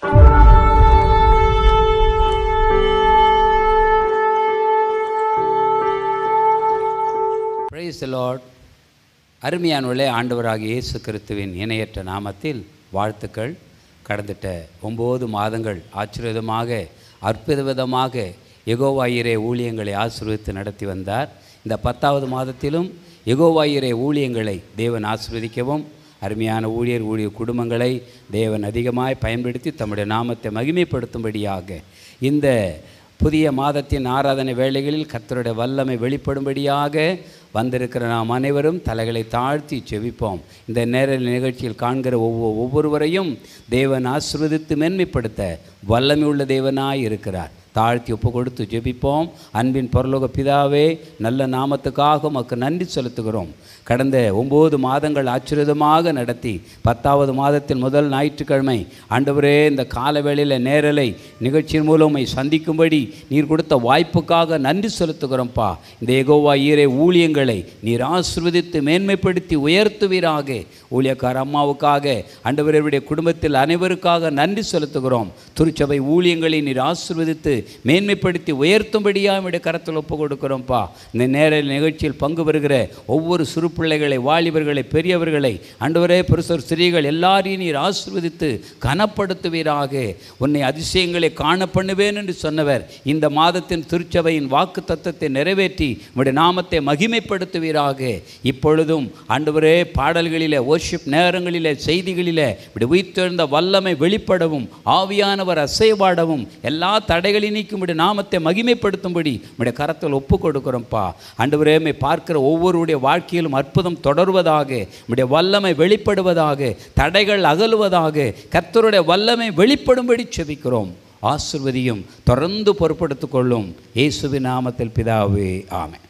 price Lord அருமையானவர்களே ஆண்டவராகிய இயேசு கிறிஸ்துவின் இணையற்ற நாமத்தில் வாழ்த்துக்கள் கடந்துட்ட ஒம்பது மாதங்கள் ஆச்சரியமாக அற்புத விதமாக எகோவாயிரே ஊழியங்களை ஆசீர்வதித்து நடத்தி வந்தார் இந்த பத்தாவது மாதத்திலும் எகோவாயிரே ஊழியங்களை தேவன் ஆசீர்வதிக்கவும் அருமையான ஊழியர் ஊழியர் குடும்பங்களை தேவன் அதிகமாய் பயன்படுத்தி தம்முடைய நாமத்தை மகிமைப்படுத்தும்படியாக இந்த புதிய மாதத்தின் ஆராதனை வேளைகளில் கர்த்தருடைய வல்லமை வெளிப்படும்படியாக வந்திருக்கிற நாம் அனைவரும் தலைகளை தாழ்த்தி செவிப்போம் இந்த நேர நிகழ்ச்சியில் காண்கிற ஒவ்வொரு ஒவ்வொருவரையும் தேவன் ஆசிர்வதித்து மேன்மைப்படுத்த வல்லமை உள்ள தேவனாய் இருக்கிறார் தாழ்த்தி ஒப்பு கொடுத்து ஜெபிப்போம் அன்பின் பரலோக பிதாவே நல்ல நாமத்துக்காக உமக்கு நன்றி செலுத்துகிறோம் கடந்த ஒம்பது மாதங்கள் ஆச்சரியமாக நடத்தி பத்தாவது மாதத்தின் முதல் ஞாயிற்றுக்கிழமை ஆண்டவரே இந்த காலவேளையில் நேரலை நிகழ்ச்சியின் மூலம் உம்மை சந்திக்கும்படி நீர் கொடுத்த வாய்ப்புக்காக நன்றி செலுத்துகிறோம்ப்பா இந்த எகோவா ஈரே ஊழியங்களை நீர் ஆசிர்வதித்து மேன்மைப்படுத்தி உயர்த்துவீராக ஊழியக்கார அம்மாவுக்காக ஆண்டவருடைய குடும்பத்தில் அனைவருக்காக நன்றி செலுத்துகிறோம் திருச்சபை ஊழியங்களை நீர் ஆசிர்வதித்து மேன்மைப்படுத்தி உயர்த்தும்படியாக நம்முடைய கரத்தில் ஒப்பு கொடுக்கிறோம்ப்பா இந்த நேர நிகழ்ச்சியில் பங்கு பெறுகிற ஒவ்வொரு சிறு பிள்ளைகளை வாலிபர்களை பெரியவர்களை ஆண்டவரே பெருசர் ஸ்திரீகள் எல்லாரையும் நீர் ஆசிர்வதித்து கனப்படுத்துவீராக உன்னை அதிசயங்களை காண பண்ணுவேன் என்று சொன்னவர் இந்த மாதத்தின் திருச்சபையின் வாக்கு தத்தத்தை நிறைவேற்றி உம்முடைய நாமத்தை மகிமைப்படுத்துவீராக இப்பொழுதும் ஆண்டவரே பாடல்களிலே worship நேரங்களிலே செய்திகளிலே இப்படி உயிர்த்தெழுந்த வல்லமை வெளிப்படவும் ஆவியானவர் அசைவாடவும் எல்லா தடைகளை நீக்கும் உடைய நாமத்தை மகிமைப்படுத்தும்படி உடைய கரத்தில் ஒப்பு கொடுக்கிறோம்ப்பா ஆண்டவரே மை பார்க்கிற ஒவ்வொருடைய வாழ்க்கையிலும் அற்புதம் தொடர்வதாக உடைய வல்லமை வெளிப்படுவதாக தடைகள் அகலுவதாக கர்த்தருடைய வல்லமை வெளிப்படும்படி செபிக்கிறோம் ஆசிர்வதியும் தொடர்ந்து பொறுப்படுத்திக் கொள்ளும் இயேசுவின் நாமத்தில் பிதாவே ஆமென்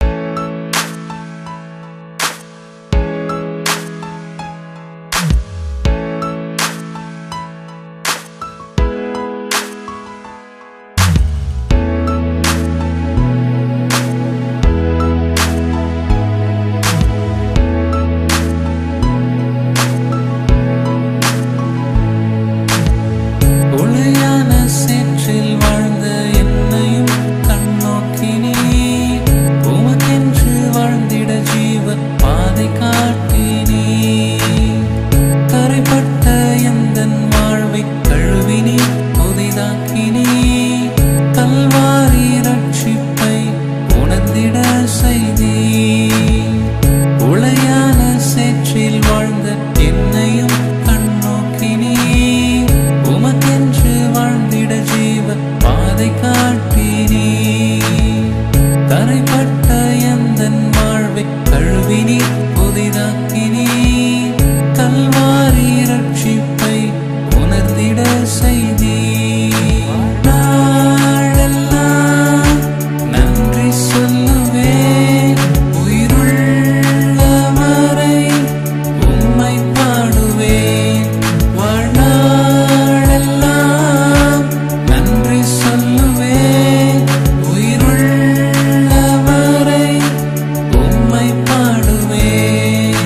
ஒளியான சேற்றில் வாழ்ந்த என்னையும் கண்ணோக்கினீர் உமக்கென்று வாழ்ந்திட ஜீவ பாதை காட்டினீர் கரைப்பட்ட எந்தன் வாழ்வை கழுவினீர் புதிதாக்கினீர் கல்வாரி ரட்சிப்பை உணர்ந்திட செய்தீர் உளையான சேற்றில் வாழ்ந்த என்னையும் கண்ணோக்கினீர் உமக்கென்று வாழ்ந்திட ஜீவ பாதை காட்டினீர் கரைப்பட்ட எந்தன் வாழ்வை கழுவினீர் புதிதாக்கினீர் கல்வாரி ரட்சிப்பை உணர்ந்திட செய்தீர் நாளெல்லாம் நன்றி சொல்லுவேன் உயிருள்ளவரை உம்மை பாடுவேன் வாழ்நாளெல்லாம் நன்றி சொல்லுவேன் உயிருள்ளவரை உம்மை பாடுவேன்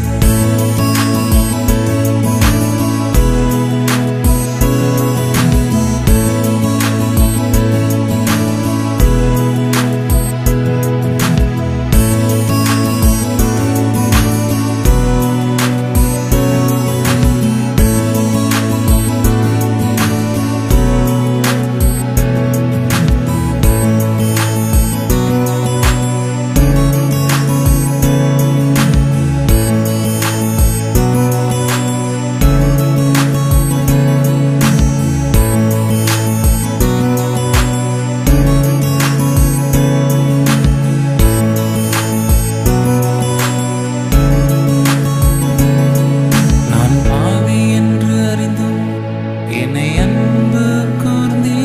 நான் பாவி என்று அறிந்தும் என்னை அன்பு கூர்ந்தீ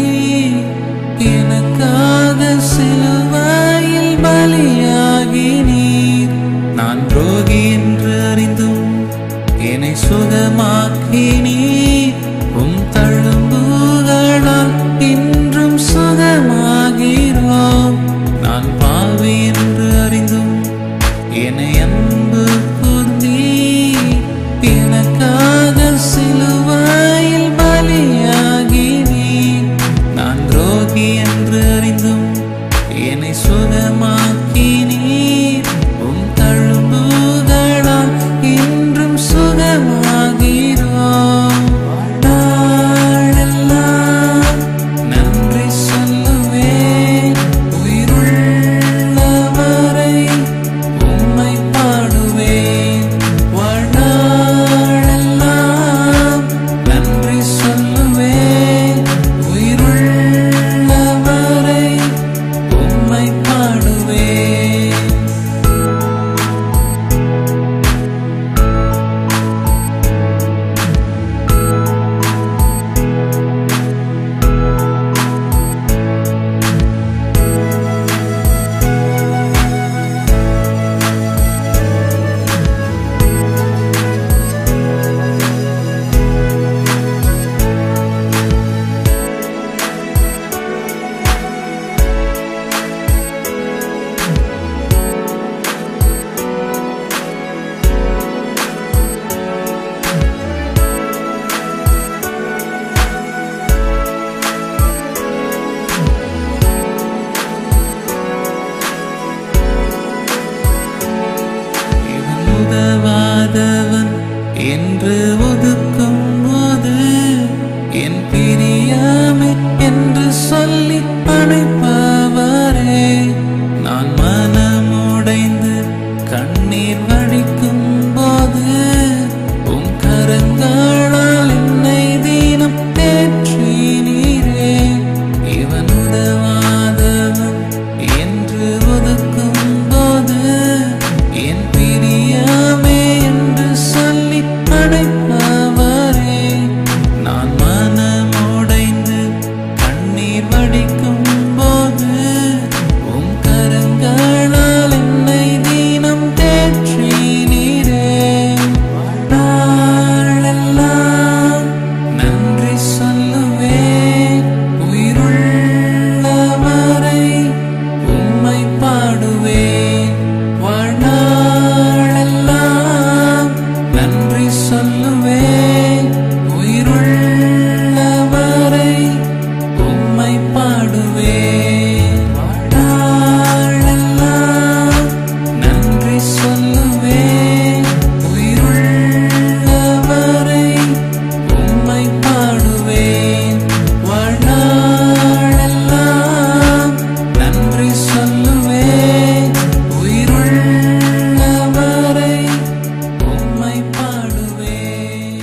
எனக்காக சிலுவையில் பலியாகி நீர் நான் துரோகி என்று அறிந்தும் என்னை சுகமாக்கி நீர் உம் தழும்புகளால் இன்றும் சுகமாகிறோம் நான் பாவி என்று அறிந்தும் என்னை அன்பு கூர்ந்தீ எனக்காக சிலுவையில் பலியா என்று ஒதுக்கும் போது என் பிரியாமை என்று சொல்லி அழைப்பவரே நான் மனமுடைந்து கண்ணீர் வடிக்கும் போது உம் கரங்களால் என்னை தினம் தேற்றினீரே இவன் உதவாதவன் என்று ஒதுக்கும் போது என் பிரியாமே என்று சொல்லி அழைப்பவரே நான் மனமுடைந்து கண்ணீர் வடிக்கும் போது உம் கரங்களால் என்னை தினம் தேற்றினீரே நாளெல்லாம் நன்றி சொல்லுவேன் உயிருள்ளவரை உம்மை பாடுவேன் வாழ்நாளெல்லாம் நன்றி சொல்லுவேன் உயிருள்ளவரை உம்மை பாடுவேன் வாழ்நாளெல்லாம் நன்றி சொல்லுவேன் உயிருள்ளவரை உம்மை பாடுவேன் வாழ்நாளெல்லாம் நன்றி சொல்லுவேன் உயிருள்ளவரை உம்மை பாடுவேன்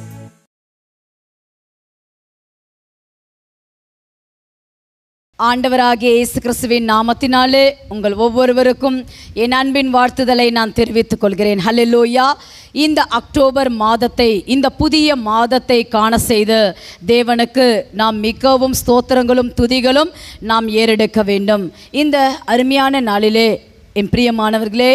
ஆண்டவராகிய இயேசு கிறிஸ்துவின் நாமத்தினாலே உங்கள் ஒவ்வொருவருக்கும் என் அன்பின் வாழ்த்துதலை நான் தெரிவித்துக் கொள்கிறேன் ஹalleluya இந்த அக்டோபர் மாதத்தை இந்த புதிய மாதத்தை காண செய்த தேவனுக்கு நாம் மிகவும் ஸ்தோத்திரங்களும் துதிகளும் நாம் ஏறெடுக்க வேண்டும் இந்த அருமையான நாளிலே என் பிரியமானவர்களே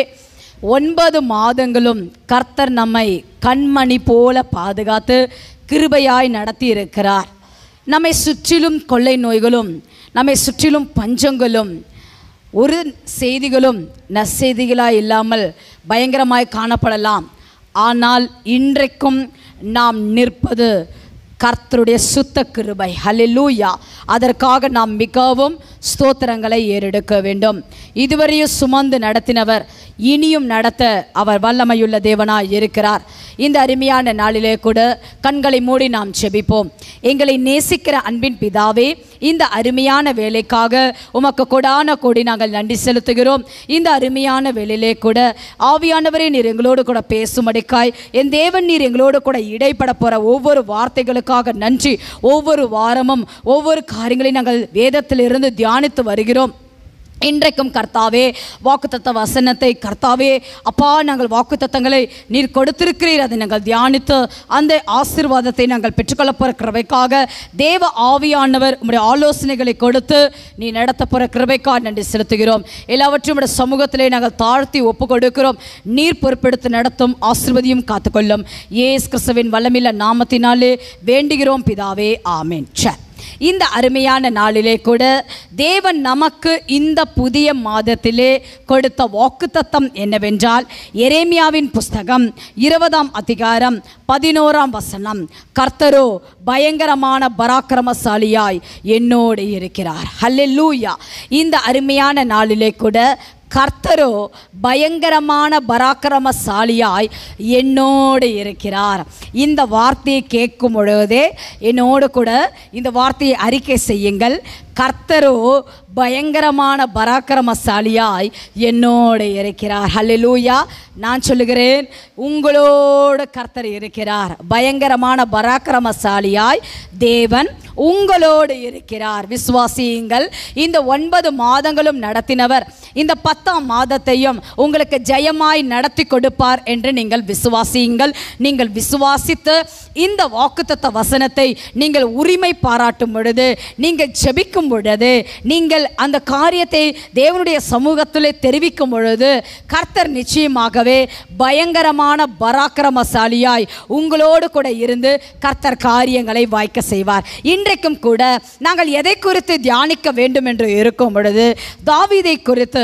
ஒன்பது மாதங்களும் கர்த்தர் நம்மை கண்மணி போல பாதுகாத்து கிருபையாய் நடத்தி இருக்கிறார் நம்மை சுற்றிலும் கொள்ளை நோய்களும் நம்மை சுற்றிலும் பஞ்சங்களும் ஒரு செய்திகளும் நற்செய்திகளாய் இல்லாமல் பயங்கரமாய் காணப்படலாம் ஆனால் இன்றைக்கும் நாம் நிற்பது கர்த்தருடைய சுத்த கிருபை ஹalleluya அதற்காக நாம் மிகவும் ஸ்தோத்திரங்களை ஏறெடுக்க வேண்டும் இதுவரையும் சுமந்து நடத்தினவர் இனியும் நடத்த அவர் வல்லமையுள்ள தேவனாய் இருக்கிறார் இந்த அருமையான நாளிலே கூட கண்களை மூடி நாம் செபிப்போம் எங்களை நேசிக்கிற அன்பின் பிதாவே இந்த அருமையான வேலைக்காக உமக்கு கொடான கொடி நாங்கள் நன்றி செலுத்துகிறோம் இந்த அருமையான வேலையிலே கூட ஆவியானவரே நீர் எங்களோடு கூட பேசும்படிக்காய் என் தேவன் நீர் எங்களோடு கூட இடைப்பட போகிற ஒவ்வொரு வார்த்தைகளுக்காக நன்றி ஒவ்வொரு வாரமும் ஒவ்வொரு காரியங்களையும் நாங்கள் வேதத்திலிருந்து தியானித்து வருகிறோம் இன்றைக்கும் கர்த்தாவே வாக்குத்தத்த வசனத்தை கர்த்தாவே அப்பா நாங்கள் வாக்குத்தத்தங்களை நீர் கொடுத்திருக்கிறீர் அதை நாங்கள் தியானித்து அந்த ஆசீர்வாதத்தை நாங்கள் பெற்றுக்கொள்ள போகிற கிருபைக்காக தேவ ஆவியானவர் உம்முடைய ஆலோசனைகளை கொடுத்து நீ நடத்த போகிற கிருபைக்காக நன்றி செலுத்துகிறோம் எல்லாவற்றையும் உம்முடைய சமூகத்திலே நாங்கள் தாழ்த்தி ஒப்பு கொடுக்கிறோம் நீர் பொறுப்பெடுத்து நடத்தும் ஆசீர்வதியும் காத்துக்கொள்ளும் ஏஸ் கிறிஸ்துவின் வல்லமில்ல நாமத்தினாலே வேண்டுகிறோம் பிதாவே ஆமென் ச இந்த அருமையான நாளிலே கூட தேவன் நமக்கு இந்த புதிய மாதத்திலே கொடுத்த வாக்குத்தத்தம் என்னவென்றால் எரேமியாவின் புஸ்தகம் இருபதாம் அதிகாரம் பதினோராம் வசனம் கர்த்தரோ பயங்கரமான பராக்கிரமசாலியாய் என்னோடு இருக்கிறார் ஹல்லேலூயா இந்த அருமையான நாளிலே கூட கர்த்தரோ பயங்கரமான பராக்கிரமசாலியாய் என்னோடு இருக்கிறார் இந்த வார்த்தையை கேட்கும் பொழுதே என்னோடு கூட இந்த வார்த்தையை அறிக்கை செய்யுங்கள் கர்த்தரோ பயங்கரமான பராக்கிரமசாலியாய் என்னோடு இருக்கிறார் ஹல்லேலூயா நான் சொல்லுகிறேன் உங்களோடு கர்த்தர் இருக்கிறார் பயங்கரமான பராக்கிரமசாலியாய் தேவன் உங்களோடு இருக்கிறார் விசுவாசியுங்கள் இந்த ஒன்பது மாதங்களும் நடத்தினவர் இந்த பத்தாம் மாதத்தையும் உங்களுக்கு ஜெயமாய் நடத்தி கொடுப்பார் என்று நீங்கள் விசுவாசியுங்கள் நீங்கள் விசுவாசித்து இந்த வாக்குத்தத்த வசனத்தை நீங்கள் உரிமை பாராட்டும் பொழுது நீங்கள் ஜெபிக்கும் பொழுது நீங்கள் அந்த காரியத்தை தேவனுடைய சமூகத்திலே தெரிவிக்கும் பொழுது கர்த்தர் நிச்சயமாகவே பயங்கரமான பராக்கிரமசாலியாய் உங்களோடு கூட இருந்து கர்த்தர் காரியங்களை வாய்க்க செய்வார் இன்றைக்கும் கூட நாங்கள் எதை குறித்து தியானிக்க வேண்டும் என்று இருக்கும் பொழுது தாவீதை குறித்து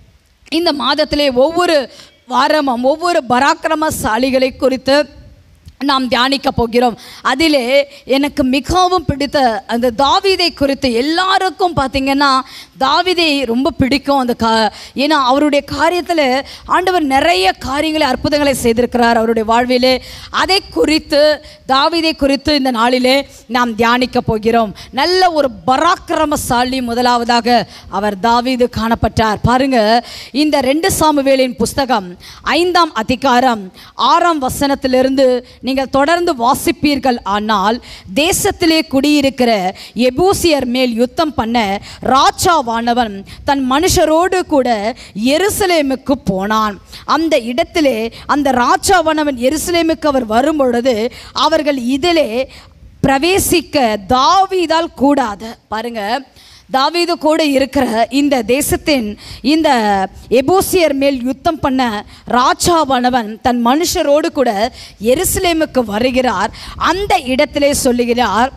இந்த மாதத்திலே ஒவ்வொரு வாரமும் ஒவ்வொரு பராக்கிரமசாலிகளை குறித்து நாம் தியானிக்க போகிறோம் அதிலே எனக்கு மிகவும் பிடித்த அந்த தாவீதை குறித்து எல்லாருக்கும் பார்த்தீங்கன்னா தாவீதை ரொம்ப பிடிக்கும் அந்த கா ஏன்னா அவருடைய காரியத்தில் ஆண்டவர் நிறைய காரியங்களை அற்புதங்களை செய்திருக்கிறார் அவருடைய வாழ்விலே அதை குறித்து தாவீதை குறித்து இந்த நாளிலே நாம் தியானிக்க போகிறோம் நல்ல ஒரு பராக்கிரமசாலி முதலாவதாக அவர் தாவீது காணப்பட்டார் பாருங்க இந்த ரெண்டு சாமுவேலின் புஸ்தகம் ஐந்தாம் அதிகாரம் ஆறாம் வசனத்திலிருந்து நீங்கள் தொடர்ந்து வாசிப்பீர்கள் ஆனால் தேசத்திலே குடியிருக்கிற எபூசியர் மேல் யுத்தம் பண்ண ராஜாவானவன் தன் மனுஷரோடு கூட எருசலேமுக்கு போனான் அந்த இடத்திலே அந்த ராஜாவானவன் எருசலேமுக்கு அவர் வரும்பொழுது அவர்கள் இதிலே பிரவேசிக்க தாவீதால் கூடாது பாருங்க தாவீது கூட இருக்கிற இந்த தேசத்தின் இந்த எபோசியர் மேல் யுத்தம் பண்ண ராஜாவானவன் தன் மனுஷரோடு கூட எருசலேமுக்கு வருகிறார் அந்த இடத்திலே சொல்லுகிறார்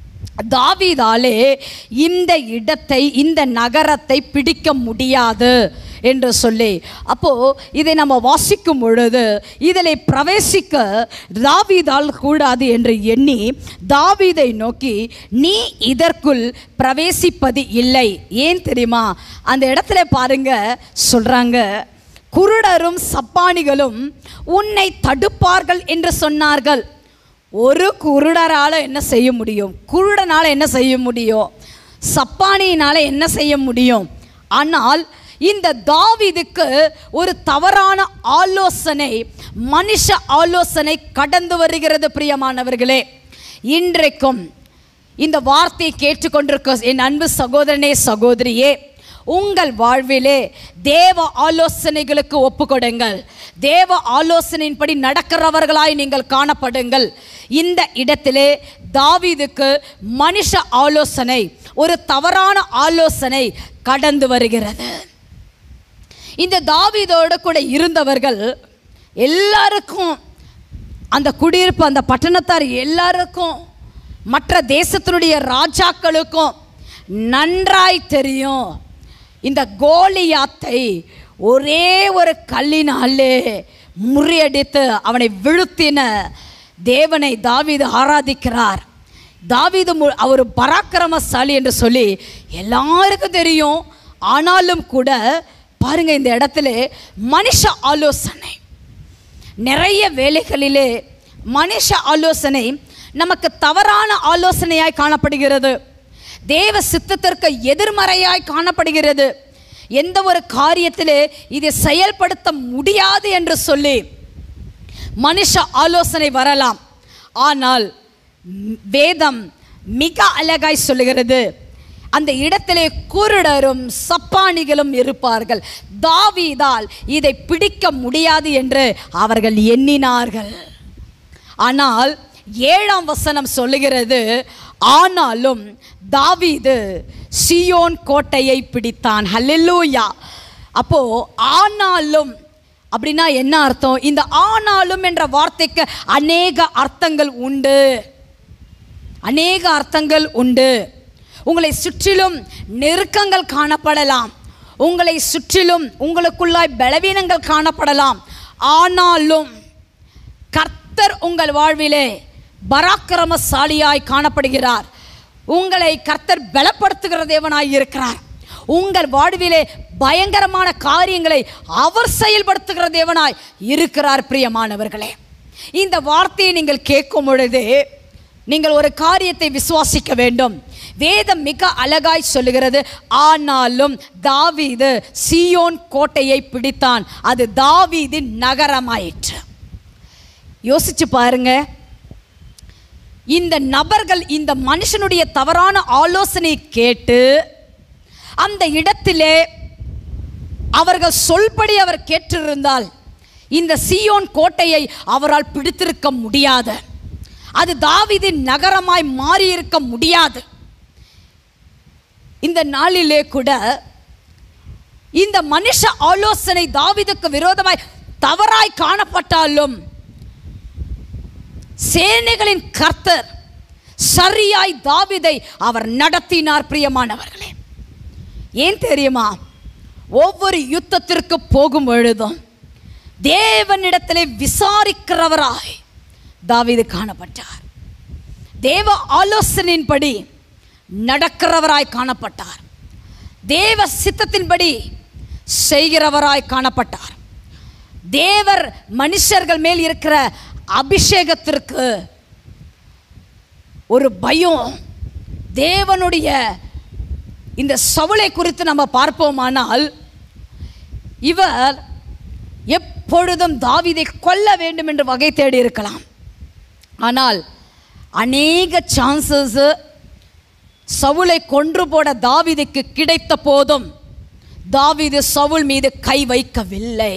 தாவீதாலே இந்த இடத்தை இந்த நகரத்தை பிடிக்க முடியாது என்று சொல்லி அப்போ இதை நம்ம வாசிக்கும் பொழுது இதில் பிரவேசிக்க தாவீதால் கூடாது என்று எண்ணி தாவீதை நோக்கி நீ இதற்குள் பிரவேசிப்பது இல்லை ஏன் தெரியுமா அந்த இடத்துல பாருங்க சொல்றாங்க குருடரும் சப்பானிகளும் உன்னை தடுப்பார்கள் என்று சொன்னார்கள் ஒரு குருடரால் என்ன செய்ய முடியும் குருடனால் என்ன செய்ய முடியும் சப்பானியினால் என்ன செய்ய முடியும் ஆனால் இந்த தாவீதுக்கு ஒரு தவறான ஆலோசனை மனுஷ ஆலோசனை கடந்து வருகிறது பிரியமானவர்களே இன்றைக்கும் இந்த வார்த்தையை கேட்டுக்கொண்டிருக்க என் அன்பு சகோதரனே சகோதரியே உங்கள் வாழ்விலே தேவ ஆலோசனைகளுக்கு ஒப்புக்கொடுங்கள் தேவ ஆலோசனையின்படி நடக்கிறவர்களாய் நீங்கள் காணப்படுங்கள் இந்த இடத்திலே தாவீதுக்கு மனுஷ ஆலோசனை ஒரு தவறான ஆலோசனை கடந்து வருகிறது இந்த தாவீதோடு கூட இருந்தவர்கள் எல்லாருக்கும் அந்த குடியிருப்பு அந்த பட்டணத்தார் எல்லாருக்கும் மற்ற தேசத்தினுடைய ராஜாக்களுக்கும் நன்றாய் தெரியும் இந்த கோலியாத்தை ஒரே ஒரு கல்லினாலே முறியடித்து அவனை வீழ்த்தின தேவனை தாவீது ஆராதிக்கிறார் தாவீது மு- அவர் பராக்கிரமசாலி என்று சொல்லி எல்லாருக்கும் தெரியும் ஆனாலும் கூட பாருங்க இந்த இடத்துல மனுஷ ஆலோசனை நிறைய வேலைகளிலே மனுஷ ஆலோசனை நமக்கு தவறான ஆலோசனையாய் காணப்படுகிறது தேவ சித்தத்திற்கு எதிர்மறையாய் காணப்படுகிறது எந்த ஒரு காரியத்திலே இதை செயல்படுத்த முடியாது என்று சொல்லி மனுஷ ஆலோசனை வரலாம் ஆனால் ம், வேதம் மிக அழகாய் சொல்லுகிறது அந்த இடத்திலே குருடரும் சப்பானிகளும் இருப்பார்கள் தாவீதால் இதை பிடிக்க முடியாது என்று அவர்கள் எண்ணினார்கள் ஆனால் ஏழாம் வசனம் சொல்லுகிறது ஆனாலும் தாவீது சியோன் கோட்டையை பிடித்தான் ஹல்லேலூயா அப்போ ஆனாலும் அப்படின்னா என்ன அர்த்தம் இந்த ஆனாலும் என்ற வார்த்தைக்கு அநேக அர்த்தங்கள் உண்டு அநேக அர்த்தங்கள் உண்டு உங்களை சுற்றிலும் நெருக்கங்கள் காணப்படலாம் உங்களை சுற்றிலும் உங்களுக்குள்ளாய் பலவீனங்கள் காணப்படலாம் ஆனாலும் கர்த்தர் உங்கள் வாழ்விலே பராக்கிரமசாலியாய் காணப்படுகிறார் உங்களை கர்த்தர் பலப்படுத்துகிற தேவனாய் இருக்கிறார் உங்கள் வாழ்விலே பயங்கரமான காரியங்களை அவர் செயல்படுத்துகிற தேவனாய் இருக்கிறார் பிரியமானவர்களே இந்த வார்த்தையை நீங்கள் கேட்கும் பொழுது நீங்கள் ஒரு காரியத்தை விசுவாசிக்க வேண்டும் வேதம் மிக அழகாய் சொல்லுகிறது ஆனாலும் தாவீது சீயோன் கோட்டையை பிடித்தான் அது தாவீதின் நகரமாயிற்று யோசிச்சு பாருங்க இந்த நபர்கள் இந்த மனுஷனுடைய தவறான ஆலோசனை கேட்டு அந்த இடத்திலே அவர்கள் சொல்படி அவர் கேட்டிருந்தால் இந்த சீயோன் கோட்டையை அவரால் பிடித்திருக்க முடியாது அது தாவீதின் நகரமாய் மாறியிருக்க முடியாது இந்த நாளிலே கூட இந்த மனுஷ ஆலோசனை தாவீதுக்கு விரோதமாய் தவறாய் காணப்பட்டாலும் சேனைகளின் கர்த்தர் சரியாய் தாவீதை அவர் நடத்தினார் பிரியமானவர்களே ஏன் தெரியுமா ஒவ்வொரு யுத்தத்திற்கு போகும் பொழுதும் தேவனிடத்திலே விசாரிக்கிறவராய் தாவீது காணப்பட்டார் தேவ ஆலோசனையின்படி நடக்கிறவராய் காணப்பட்டார் தேவ சித்தத்தின்படி செய்கிறவராய் காணப்பட்டார் தேவர் மனுஷர்கள் மேல் இருக்கிற அபிஷேகத்திற்கு ஒரு பயம் தேவனுடைய இந்த சவுளை குறித்து நம்ம பார்ப்போமானால் இவர் எப்பொழுதும் தாவீதை கொல்ல வேண்டும் என்று வகை தேடி இருக்கலாம் ஆனால் அநேக சான்சஸ் சவுளை கொன்று போட தாவீதுக்கு கிடைத்த போதும் தாவீது சவுல் மீது கை வைக்கவில்லை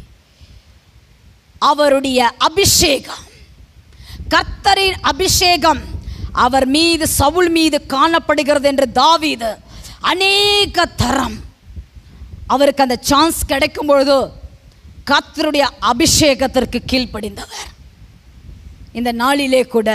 அவருடைய அபிஷேகம் கர்த்தரின் அபிஷேகம் அவர் மீது சவுல் மீது காணப்படுகிறது என்று தாவீது அநேக தரம் அவருக்கு அந்த சான்ஸ் கிடைக்கும் பொழுது கர்த்தருடைய அபிஷேகத்திற்கு கீழ்ப்படிந்தவர் இந்த நாளிலே கூட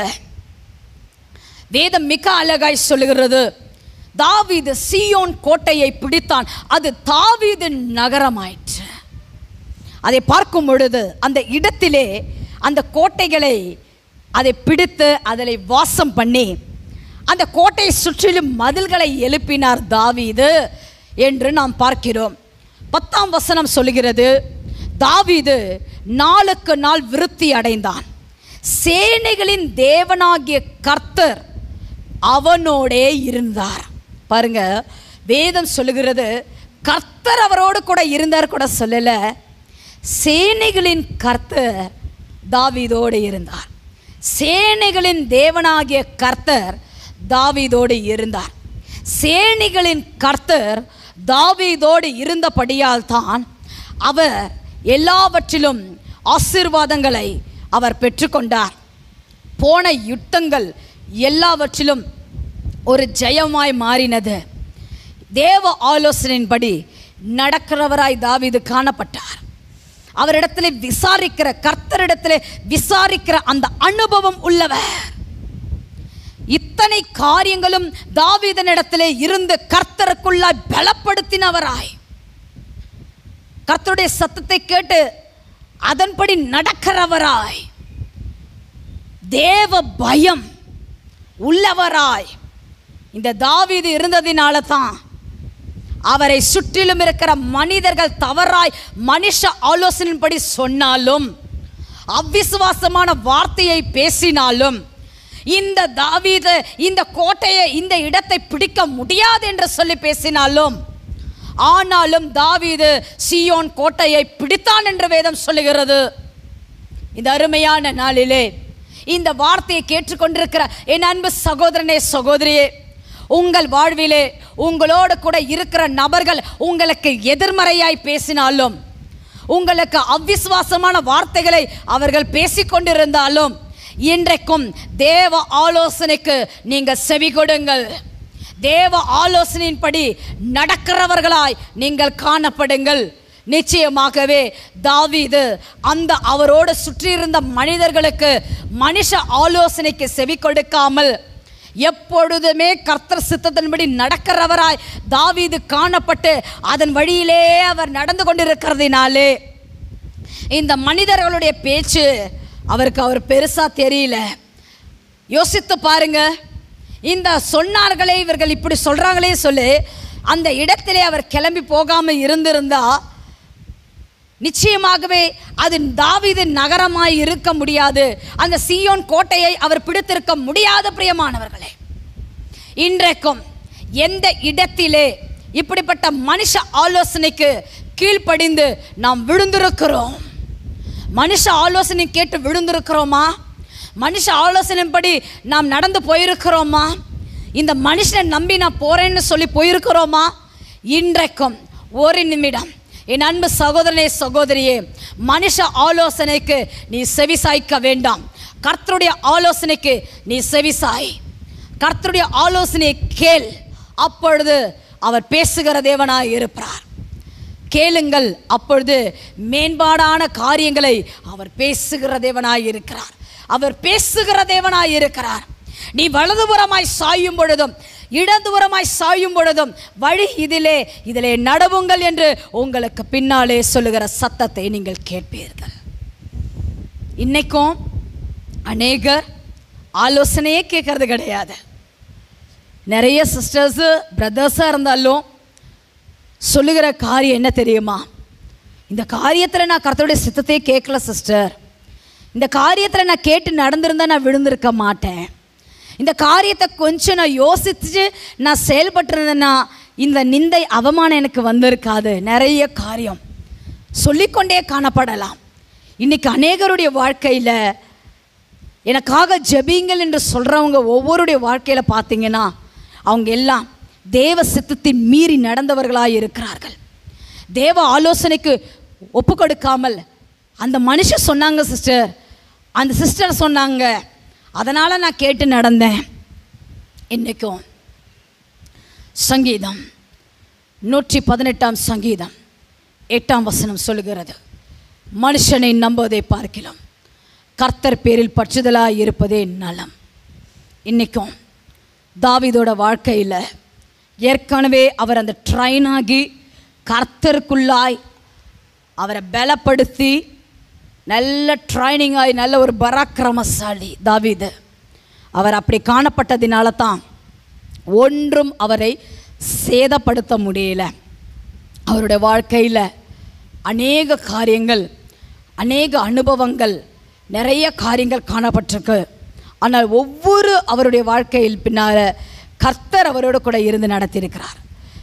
வேதம் மிக அழகாய் சொல்லுகிறது தாவீது சீயோன் கோட்டையை பிடித்தான் அது தாவீது நகரமாயிற்று அதை பார்க்கும் பொழுது அந்த இடத்திலே அந்த கோட்டைகளை அதை பிடித்து அதில் வாசம் பண்ணி அந்த கோட்டையை சுற்றிலும் மதில்களை எழுப்பினார் தாவீது என்று நாம் பார்க்கிறோம் பத்தாம் வசனம் சொல்லுகிறது தாவீது நாளுக்கு நாள் விருத்தி அடைந்தான் சேனைகளின் தேவனாகிய கர்த்தர் அவனோடே இருந்தார் பாருங்க வேதம் சொல்லுகிறது கர்த்தர் அவரோடு கூட இருந்தார் கூட சொல்லல சேனைகளின் கர்த்தர் தாவீதோடு இருந்தார் சேனைகளின் தேவனாகிய கர்த்தர் தாவீதோடு இருந்தார் சேனைகளின் கர்த்தர் தாவீதோடு இருந்தபடியால் தான் அவர் எல்லாவற்றிலும் ஆசீர்வாதங்களை அவர் பெற்றுக்கொண்டார் போன யுத்தங்கள் எல்லாவற்றிலும் ஒரு ஜெயமாய் மாறினது தேவ ஆலோசனையின்படி நடக்கிறவராய் தாவீது காணப்பட்டார் அவரிடத்தில் விசாரிக்கிற கர்த்தரிடத்தில் விசாரிக்கிற அந்த அனுபவம் உள்ளவர் இத்தனை காரியங்களும் தாவீதனிடத்திலே இருந்து கர்த்தருக்குள்ளாய் பலப்படுத்தினவராய் கர்த்தருடைய சத்தத்தை கேட்டு அதன்படி நடக்கிறவராய் தேவ பயம் உள்ளவராய் இந்த தாவீது இருந்ததினால தான் அவரை சுற்றிலும் இருக்கிற மனிதர்கள் தவறாய் மனுஷ ஆலோசனையின்படி சொன்னாலும் அவ்விசுவாசமான வார்த்தையை பேசினாலும் இந்த தாவீது இந்த கோட்டையை இந்த இடத்தை பிடிக்க முடியாது என்று சொல்லி பேசினாலும் ஆனாலும் தாவீது சீயோன் கோட்டையை பிடித்தான் என்று வேதம் சொல்லுகிறது இந்த அருமையான நாளிலே இந்த வார்த்தையை கேட்டுக்கொண்டிருக்கிற என் அன்பு சகோதரனே சகோதரியே உங்கள் வாழ்விலே உங்களோடு கூட இருக்கிற நபர்கள் உங்களுக்கு எதிர்மறையாய் பேசினாலும் உங்களுக்கு அவ்விசுவாசமான வார்த்தைகளை அவர்கள் பேசிக்கொண்டிருந்தாலும் இன்றைக்கும் தேவ ஆலோசனைக்கு நீங்கள் செவி கொடுங்கள் தேவ ஆலோசனையின்படி நடக்கிறவர்களாய் நீங்கள் காணப்படுங்கள் நிச்சயமாகவே தாவீது அந்த அவரோடு சுற்றியிருந்த மனிதர்களுக்கு மனுஷ ஆலோசனைக்கு செவி கொடுக்காமல் எப்பொழுதுமே கர்த்தர் சித்தத்தின்படி நடக்கிறவராய் தாவீது காணப்பட்டு அதன் வழியிலே அவர் நடந்து கொண்டிருக்கிறதினாலே இந்த மனிதர்களுடைய பேச்சு அவருக்கு அவர் பெருசா தெரியல யோசித்து பாருங்க இந்த சொன்னார்களே இவர்கள் இப்படி சொல்றாங்களே சொல்லி அந்த இடத்திலே அவர் கிளம்பி போகாம இருந்திருந்தா நிச்சயமாகவே அது தாவீது நகரமாய் இருக்க முடியாது அந்த சீயோன் கோட்டையை அவர் பிடித்திருக்க முடியாத பிரியமானவர்களே இன்றைக்கும் எந்த இடத்திலே இப்படிப்பட்ட மனுஷ ஆலோசனைக்கு கீழ்ப்படிந்து நாம் விழுந்திருக்கிறோம் மனுஷ ஆலோசனை கேட்டு விழுந்திருக்கிறோமா மனுஷ ஆலோசனைப்படி நாம் நடந்து போயிருக்கிறோமா இந்த மனுஷனை நம்பி நான் போறேன்னு சொல்லி போயிருக்கிறோமா இன்றைக்கும் ஒரு நிமிடம் என் அன்பு சகோதரனே சகோதரியே மனுஷ ஆலோசனைக்கு நீ செவிசாய்க்க வேண்டாம் கர்த்தருடைய ஆலோசனைக்கு நீ செவிசாய் கர்த்தருடைய ஆலோசனையை கேள் அப்பொழுது அவர் பேசுகிற தேவனாய் இருப்பார் கேளுங்கள் அப்பொழுது மேம்பாடான காரியங்களை அவர் பேசுகிற தேவனாய் இருக்கிறார் அவர் பேசுகிற தேவனாய் இருக்கிறார் நீ வலதுபுறமாய் சாயும் பொழுதும் இடதுபுறமாய் சாயும் பொழுதும் வழி இதிலே இதிலே நடவுங்கள் என்று உங்களுக்கு பின்னாலே சொல்லுகிற சத்தத்தை நீங்கள் கேட்பீர்கள் இன்னைக்கும் அநேகர் ஆலோசனையே கேட்கறது கிடையாது நிறைய சிஸ்டர்ஸு பிரதர்ஸாக இருந்தாலும் சொல்லுகிற காரியம் என்ன தெரியுமா இந்த காரியத்தில் நான் கர்த்தருடைய சித்தத்தையே கேட்கல சிஸ்டர் இந்த காரியத்தில் நான் கேட்டு நடந்திருந்தா நான் விழுந்திருக்க மாட்டேன் இந்த காரியத்தை கொஞ்சம் நான் யோசித்து நான் செயல்பட்டிருந்தேன்னா இந்த நிந்தை அவமானம் எனக்கு வந்திருக்காது நிறைய காரியம் சொல்லிக்கொண்டே காணப்படலாம் இன்னைக்கு அநேகருடைய வாழ்க்கையில் எனக்காக ஜெபிங்கள் என்று சொல்கிறவங்க ஒவ்வொருடைய வாழ்க்கையில் பார்த்தீங்கன்னா அவங்க எல்லாம் தேவ சித்தத்தின் மீறி நடந்தவர்களாக இருக்கிறார்கள் தேவ ஆலோசனைக்கு ஒப்பு கொடுக்காமல் அந்த மனுஷன் சொன்னாங்க சிஸ்டர் அந்த சிஸ்டர் சொன்னாங்க அதனால் நான் கேட்டு நடந்தேன் இன்றைக்கும் சங்கீதம் நூற்றி பதினெட்டாம் சங்கீதம் எட்டாம் வசனம் சொல்லுகிறது மனுஷனை நம்புவதை பார்க்கலாம் கர்த்தர் பேரில் பற்றுதலாக இருப்பதே நலம் இன்றைக்கும் தாவீதோட வாழ்க்கையில் ஏற்கனவே அவர் அந்த ட்ரைன் ஆகி கர்த்தருக்குள்ளாய் அவரை பலப்படுத்தி நல்ல ட்ரைனிங் ஆகி நல்ல ஒரு பராக்கிரமசாலி தாவீது அவர் அப்படி காணப்பட்டதினால தான் ஒன்றும் அவரை சேதப்படுத்த முடியல அவருடைய வாழ்க்கையில் அநேக காரியங்கள் அநேக அனுபவங்கள் நிறைய காரியங்கள் காணப்பட்டிருக்கு ஆனால் ஒவ்வொரு அவருடைய வாழ்க்கையில் பின்னால் கர்த்தர் அவரோடு கூட இருந்து நடத்தியிருக்கிறார்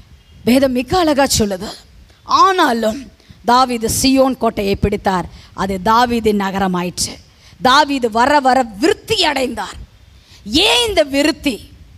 வேதம் மிக அழகாக சொல்லுது ஆனாலும் தாவீது சியோன் கோட்டையை பிடித்தார் அது தாவீதின் நகரமாயிற்று தாவீது வர வர விருத்தி அடைந்தார் ஏன் இந்த விருத்தி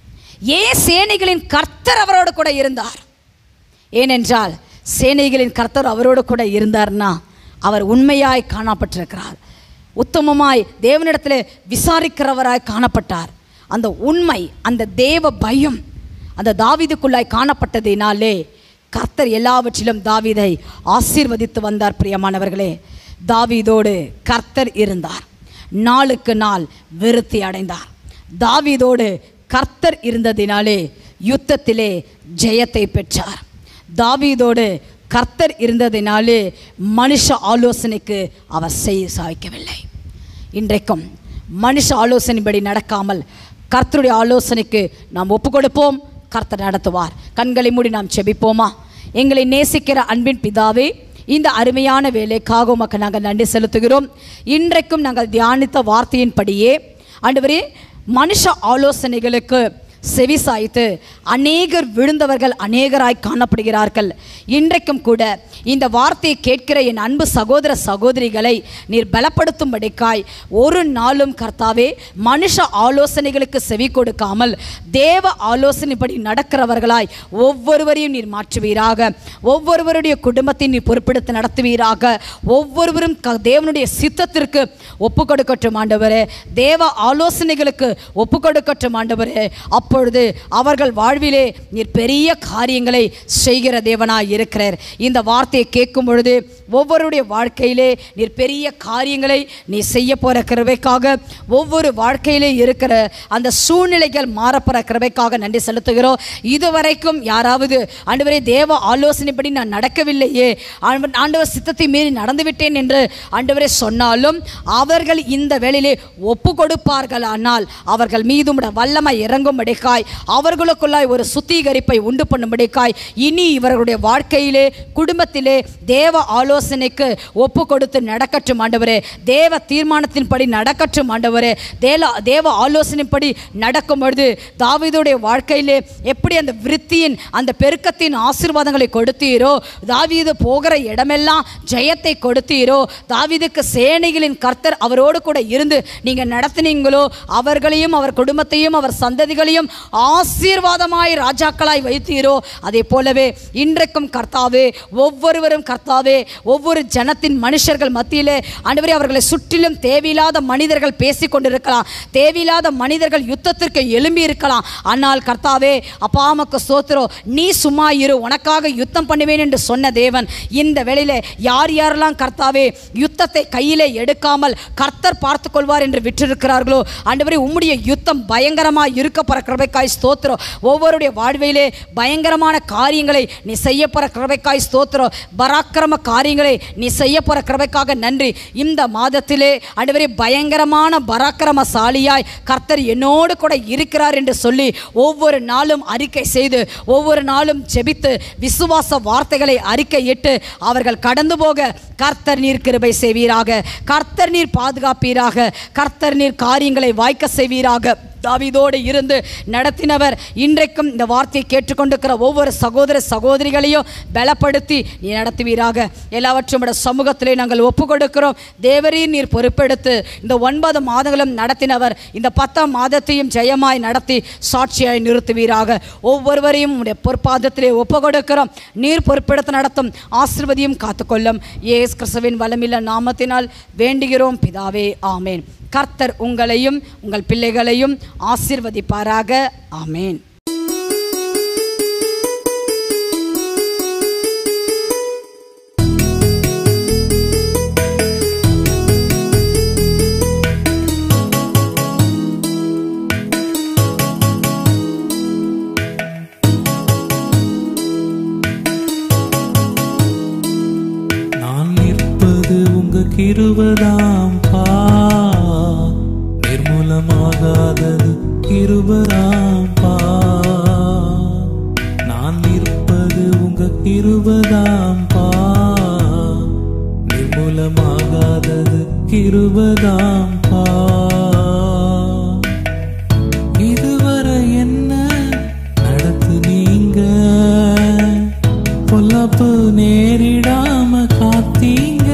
ஏன் சேனைகளின் கர்த்தர் அவரோடு கூட இருந்தார் ஏனென்றால் சேனைகளின் கர்த்தர் அவரோடு கூட இருந்தார்னா அவர் உண்மையாய் காணப்பட்டிருக்கிறார் உத்தமமாய் தேவனிடத்தில் விசாரிக்கிறவராய் காணப்பட்டார் அந்த உண்மை அந்த தேவ பயம் அந்த தாவீதுக்குள்ளாய் காணப்பட்டதினாலே கர்த்தர் எல்லாவற்றிலும் தாவீதை ஆசீர்வதித்து வந்தார் பிரியமானவர்களே தாவீதோடு கர்த்தர் இருந்தார் நாளுக்கு நாள் விருத்தி அடைந்தார் தாவீதோடு கர்த்தர் இருந்ததினாலே யுத்தத்திலே ஜெயத்தை பெற்றார் தாவீதோடு கர்த்தர் இருந்ததினாலே மனுஷ ஆலோசனைக்கு அவர் செய்ய சாய்க்கவில்லை இன்றைக்கும் மனுஷ ஆலோசனைப்படி நடக்காமல் கர்த்தருடைய ஆலோசனைக்கு நாம் ஒப்பு கொடுப்போம் கர்த்தர் நடத்துவார் கண்களை மூடி நாம் செபிப்போமா எங்களை நேசிக்கிற அன்பின் பிதாவே இந்த அருமையான வேலைக்காக உமக்கு நாங்கள் நன்றி செலுத்துகிறோம் இன்றைக்கும் நாங்கள் தியானித்த வார்த்தையின்படியே ஆண்டவரே மனுஷ ஆலோசனைகளுக்கு செவி சாய்த்து அநேகர் விழுந்தவர்கள் அநேகராய் காணப்படுகிறார்கள் இன்றைக்கும் கூட இந்த வார்த்தையை கேட்கிற என் அன்பு சகோதர சகோதரிகளை நீர் பலப்படுத்தும்படிக்காய் ஒரு நாளும் கர்த்தாவே மனுஷ ஆலோசனைகளுக்கு செவி கொடுக்காமல் தேவ ஆலோசனைப்படி நடக்கிறவர்களாய் ஒவ்வொருவரையும் நீர் மாற்றுவீராக ஒவ்வொருவருடைய குடும்பத்தை நீர் பொறுப்பெடுத்து நடத்துவீராக ஒவ்வொருவரும் க தேவனுடைய சித்தத்திற்கு ஒப்பு கொடுக்கட்டும் ஆண்டவரே தேவ ஆலோசனைகளுக்கு ஒப்பு கொடுக்கட்டும் ஆண்டவரே அப்பொழுது அவர்கள் வாழ்விலே நீர் பெரிய காரியங்களை செய்கிற தேவனாய் இருக்கிறார் இந்த வார்த்தையை கேட்கும் பொழுது ஒவ்வொருடைய வாழ்க்கையிலே நீர் பெரிய காரியங்களை நீ செய்ய போகிற கிருபைக்காக ஒவ்வொரு வாழ்க்கையிலே இருக்கிற அந்த சூழ்நிலைகள் மாறப்போகிற கிருபைக்காக நன்றி செலுத்துகிறோம் இதுவரைக்கும் யாராவது ஆண்டவரே தேவ ஆலோசனைப்படி நான் நடக்கவில்லையே ஆண்டவர் ஆண்டவர் சித்தத்தை மீறி நடந்துவிட்டேன் என்று ஆண்டவரே சொன்னாலும் அவர்கள் இந்த வேளையிலே ஒப்பு கொடுப்பார்களானால் அவர்கள் மீது உம்முடைய வல்லமை இறங்கும்படிக்காய் அவர்களுக்குள்ளாய் ஒரு சுத்திகரிப்பை உண்டு பண்ணும்படிக்காய் இனி இவர்களுடைய வாழ்க்கையிலே குடும்பத்திலே தேவ ஆலோசனைக்கு ஒப்பு கொடுத்து நடக்கட்டும் ஆண்டவரே தேவ தீர்மானத்தின்படி நடக்கட்டும் ஆண்டவரே தேவ தேவ ஆலோசனைப்படி நடக்கும் பொழுது தாவீதுடைய வாழ்க்கையிலே எப்படி அந்த விருத்தியின் அந்த பெருக்கத்தின் ஆசீர்வாதங்களை கொடுத்தீரோ தாவீது போகிற இடமெல்லாம் ஜெயத்தை கொடுத்தீரோ தாவீதுக்கு சேனைகளின் கர்த்தர் அவரோடு கூட இருந்து நீங்க நடத்தினீங்களோ அவர்களையும் அவர் குடும்பத்தையும் அவர் சந்ததிகளையும் ஆசீர்வாதமாய் ராஜாக்களாய் வைத்தீரோ அதே போலவே இன்றைக்கும் கர்த்தாவே ஒவ்வொருவரும் கர்த்தாவே ஒவ்வொரு ஜனத்தின் மனுஷர்கள் மத்தியிலே ஆண்டவரே அவர்களை சுற்றிலும் தேவையில்லாத மனிதர்கள் பேசிக் கொண்டிருக்கலாம் தேவையில்லாத மனிதர்கள் யுத்தத்திற்கு எழும்பி இருக்கலாம் ஆனால் கர்த்தாவே அப்பா உமக்கு ஸ்தோத்திரம் நீ சும்மா இரு உனக்காக யுத்தம் பண்ணுவேன் என்று சொன்ன தேவன் இந்த வேளையிலே யார் யாரெல்லாம் கர்த்தாவே யுத்தத்தை கையிலே எடுக்காமல் கர்த்தர் பார்த்து கொள்வார் என்று விட்டிருக்கிறார்களோ ஆண்டவரே உம்முடைய யுத்தம் பயங்கரமாக இருக்க போகிற கிருபைக்காய் ஸ்தோத்திரம் ஒவ்வொருடைய வாழ்விலே பயங்கரமான காரியங்களை நீ செய்ய போகிற கிருபைக்காய் ஸ்தோத்திரம் பராக்கிரம காரியங்களை காரியங்களை நீ செய்ய போற கிருபைக்காக நன்றி இந்த மாதத்திலே ஆண்டவரே பயங்கரமான பராக்கிரமசாலியாய் கர்த்தர் என்னோடு கூட இருக்கிறார் என்று சொல்லி ஒவ்வொரு நாளும் அறிக்கை செய்து ஒவ்வொரு நாளும் ஜெபித்து விசுவாச வார்த்தைகளை அறிக்கையிட்டு அவர்கள் கடந்து போக கர்த்தர் நீர் கிருபை செய்வீராக கர்த்தர் நீர் பாதுகாப்பீராக கர்த்தர் நீர் காரியங்களை வாய்க்க செய்வீராக தாவீதோடு இருந்து நடத்தினவர் இன்றைக்கும் இந்த வார்த்தையை கேட்டுக்கொண்டிருக்கிற ஒவ்வொரு சகோதர சகோதரிகளையும் பலப்படுத்தி நீ நடத்துவீராக எல்லாவற்றும் உடைய சமூகத்திலே நாங்கள் ஒப்பு கொடுக்கிறோம் தேவரீர் நீர் பொறுப்பெடுத்து இந்த ஒன்பது மாதங்களும் நடத்தினவர் இந்த பத்தாம் மாதத்தையும் ஜெயமாய் நடத்தி சாட்சியாய் நிறுத்துவீராக ஒவ்வொருவரையும் உடைய பொற்பாதத்திலே ஒப்பு கொடுக்கிறோம் நீர் பொறுப்பெடுத்து நடத்தும் ஆசிர்வதியும் காத்துக்கொள்ளும் ஏஸ் கிறிஸ்துவின் வளமில்ல நாமத்தினால் வேண்டுகிறோம் பிதாவே ஆமேன் கர்த்தர் உங்களையும் உங்கள் பிள்ளைகளையும் ஆசிர்வதிப்பாராக ஆமேன் நான் நிற்பது உங்க கிருபதாம் பா நிர்மூலமாகாதது கிருபதாம் பா நான் நிற்பது உங்க கிருபதாம் பா நிர்மூலமாகாதது கிருபதாம் பா இதுவரை என்ன நடத்து நீங்க பொல்லாப்பு நேரிடாம காத்தீங்க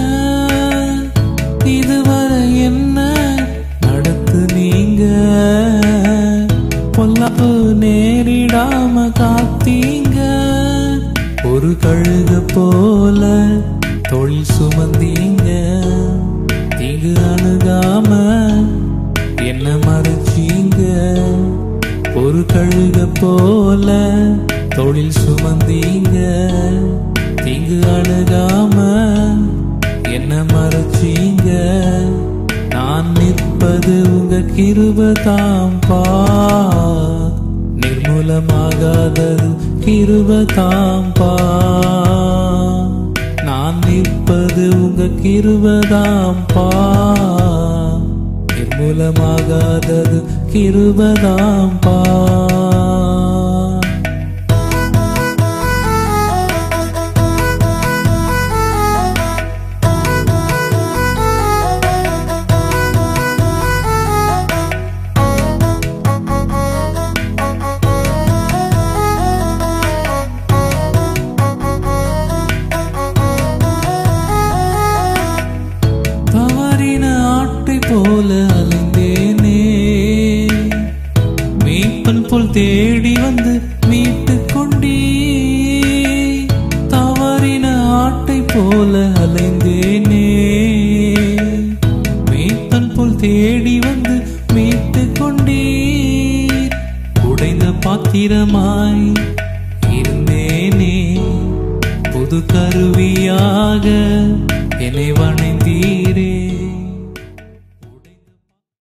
இதுவரை என்ன நடத்து நீங்க பொல்லாப்பு நேரிடாம காத்தீங்க ஒரு கழுக போல தொழில் சுமந்தீங்க தீங்கு அணுகாம என்ன மறைச்சீங்க ஒரு கழுக போல தொழில் சுமந்தீங்க தீங்கு அணுகாம என்ன மறைச்சீங்க நான் நிற்பது உங்க கிருபதாம் பா நிர்மூலமாகாதது கிருபதாம் பா நான் நிற்பது உங்க கிருபதாம் பா நிர்மூலமாகாதது கிருபதாம் பா தவறின ஆட்டை போல அலைந்தேனே மீட்பன் போல் தேடி வந்து மீட்டு கொண்டீ தவறின ஆட்டை போல அலைந்தேனே மீட்பன் போல் தேடி வந்து மீட்டு கொண்டீர் உடைந்த பாத்திரமாய் இருந்தேனே புது கருவியாக என்னை வணைந்தீரே